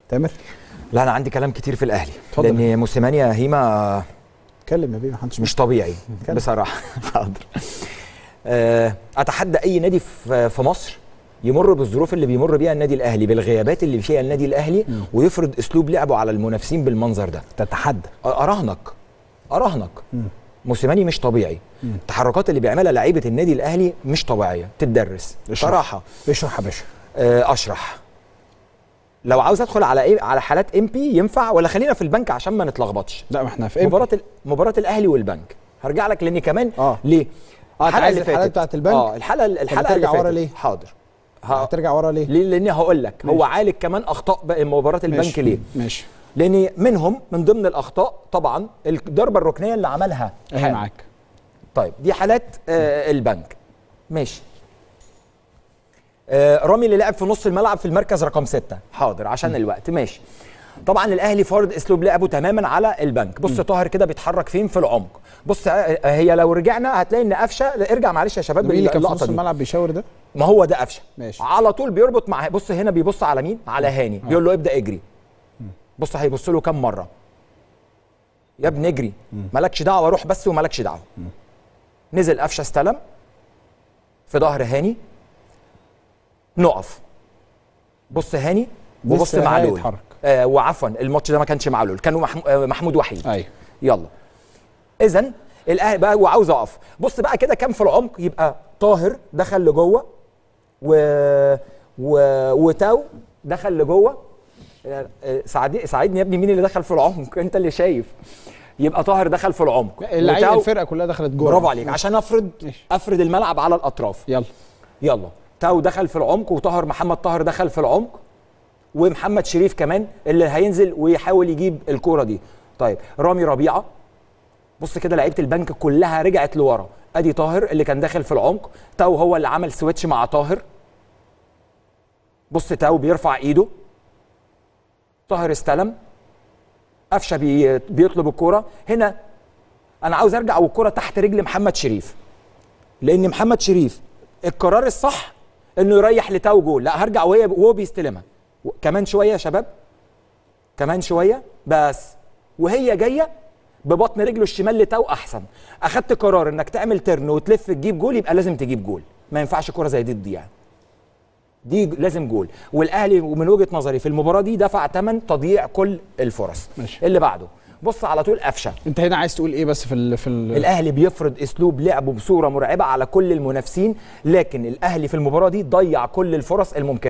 تامر لا انا عندي كلام كتير في الاهلي اتفضل. لان موسيماني يا هيما اتكلم يا بيه محدش مش طبيعي اتكلم. بصراحه حاضر آه، اتحدى اي نادي في في مصر يمر بالظروف اللي بيمر بيها النادي الاهلي بالغيابات اللي فيها النادي الاهلي ويفرض اسلوب لعبه على المنافسين بالمنظر ده تتحدى اراهنك اراهنك موسيماني مش طبيعي التحركات اللي بيعملها لعيبه النادي الاهلي مش طبيعيه تدرس اشرح. صراحه اشرح يا باشا آه، اشرح لو عاوز ادخل على ايه على حالات ام بي ينفع ولا خلينا في البنك عشان ما نتلخبطش لا ما احنا في إمتى؟ مباراه ال- مباراه الاهلي والبنك هرجع لك لان كمان آه. ليه آه، أنت عايز الحالات بتاعت البنك؟ اه الحلقه الحلقه اللي هترجع ورا فاتت. ليه؟ حاضر ه- هترجع ورا ليه؟ ليه لان هقول لك هو ماشي. عالج كمان اخطاء بقى مباراه البنك ماشي. ليه ماشي لان منهم من ضمن الاخطاء طبعا الضربه الركنيه اللي عملها اهي حامد. معاك طيب دي حالات آه البنك ماشي آه رامي اللي لعب في نص الملعب في المركز رقم ستة حاضر عشان الوقت ماشي طبعا الاهلي فرض اسلوب لعبه تماما على البنك بص طاهر كده بيتحرك فين في العمق بص آه، هي لو رجعنا هتلاقي ان قفشه ارجع معلش يا شباب مين اللي كان في نص اللقطه دي الملعب بيشاور ده؟ ما هو ده قفشه ماشي. على طول بيربط مع بص هنا بيبص على مين على هاني بيقول له ابدا اجري بص هيبص له كام مره يا ابني اجري مالكش دعوه روح بس ومالكش دعوه نزل قفشه استلم في ظهر هاني نقف بص هاني وبص لسه معلول هيتحرك. آه وعفوا الماتش ده ما كانش معلول كانوا محمو آه محمود وحيد ايوه يلا اذا الاهلي بقى وعاوز اقف بص بقى كده كام في العمق يبقى طاهر دخل لجوه و... و... وتاو دخل لجوه آه، آه، ساعدني ساعدني يا ابني مين اللي دخل في العمق انت اللي شايف يبقى طاهر دخل في العمق اللعيبه وتاو- الفرقه كلها دخلت جوه برافو عليك عشان افرد ماشي. افرد الملعب على الاطراف يلا يلا تاو دخل في العمق وطاهر محمد طاهر دخل في العمق ومحمد شريف كمان اللي هينزل ويحاول يجيب الكوره دي طيب رامي ربيعه بص كده لعيبه البنك كلها رجعت لورا ادي طاهر اللي كان داخل في العمق تاو هو اللي عمل سويتش مع طاهر بص تاو بيرفع ايده طاهر استلم قفشه بي بيطلب الكوره هنا انا عاوز ارجع والكوره تحت رجل محمد شريف لان محمد شريف القرار الصح انه يريح لتاو جول لا هرجع وهي وهو بيستلمها و- كمان شويه يا شباب كمان شويه بس وهي جايه ببطن رجله الشمال لتاو احسن اخدت قرار انك تعمل ترن وتلف تجيب جول يبقى لازم تجيب جول ما ينفعش كره زي دي تضيع دي لازم جول والاهلي من وجهه نظري في المباراه دي دفع ثمن تضييع كل الفرص ماشي. اللي بعده بص على طول قفشه انت هنا عايز تقول ايه بس في ال في ال الاهلي بيفرض اسلوب لعبه بصوره مرعبه على كل المنافسين لكن الاهلي في المباراه دي ضيع كل الفرص الممكنه